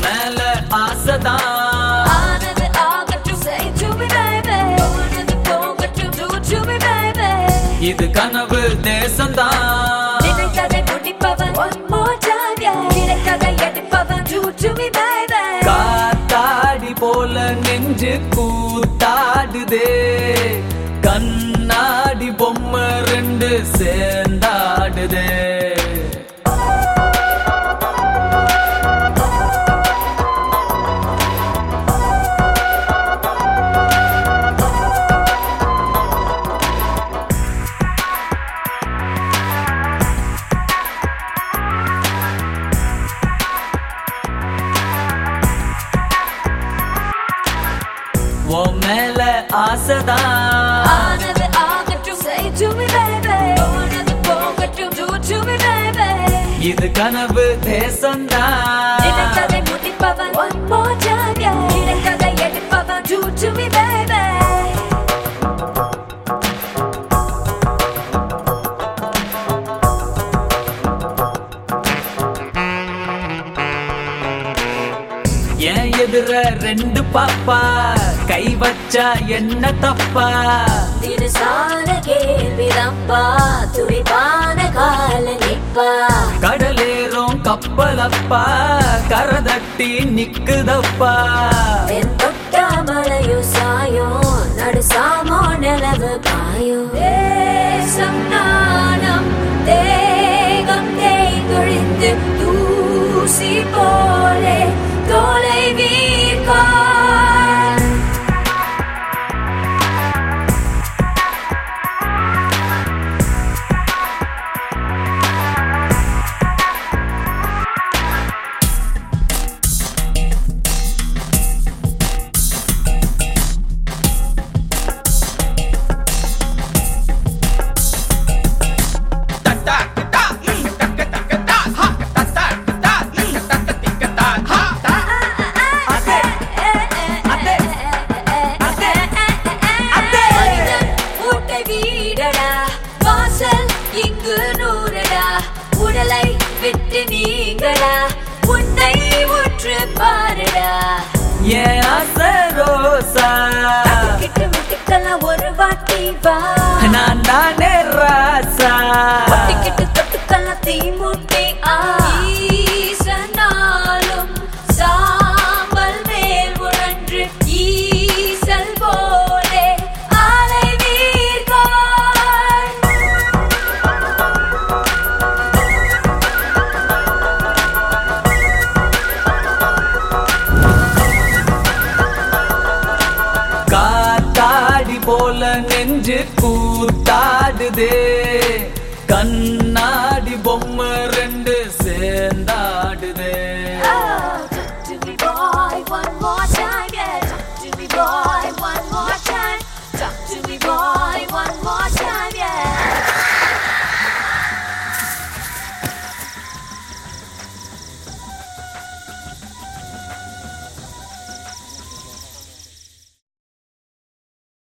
மேல ஆசைதான் ஆனது ஆகட்டும் say to me baby போனது போகட்டும் do to me baby இது கனவு தேசம்தான் நினைத்ததை முடிப்பவன் one more time yeah கிடைத்ததை எடுப்பவன் do to me baby காத்தாடி போல நெஞ்சு கூத்தாடுதே கண்ணாடி பொம்மை ரெண்டு சேர்ந்தாடுதே உன் மேல ஆசைதான் ஆனது ஆகட்டும் say to me baby போனது போகட்டும் do to me baby இது கனவு தேசம்தான் நினைத்ததை முடிப்பவன் one more time yeah கிடைத்ததை எடுப்பவன் do to me baby என் எதிர ரெண்டு பாப்பா கை வச்சா என்ன தப்பா தினசான கேள்விதப்பா துடிப்பான கால நிப்பா கடலேறும் கப்பலப்பா கரதட்டி நிக்குதப்பா என் தொட்டா மழையோ சாயோ நடுசாமோ நிலவு காயோ தேசம் நாணம் தேகம் தேய்ந்தொழிந்து தூசி போலே தோலை வீர்கார் மனிதன் ஊட்டை வீடடா வாசல் இங்கு நூறடா உடலை விட்டு நீங்கடா உன்னை உற்று பாருடா என் ஆசை ரோசா கிட்டு முட்டுக்கெல்லாம் ஒரு வாட்டி வா நான் தானே ராசா ஒட்டிக்கிட்டு தொட்டுக்கெல்லாம் தீ மூட்டி ஈசனாலும் சாம்பல் மேல் உழன்று ஈசல் போலே ஆலை வீர்காய் காத்தாடி போல நெஞ்சு கூத்தாடுதே கண்ணாடி பொம்மை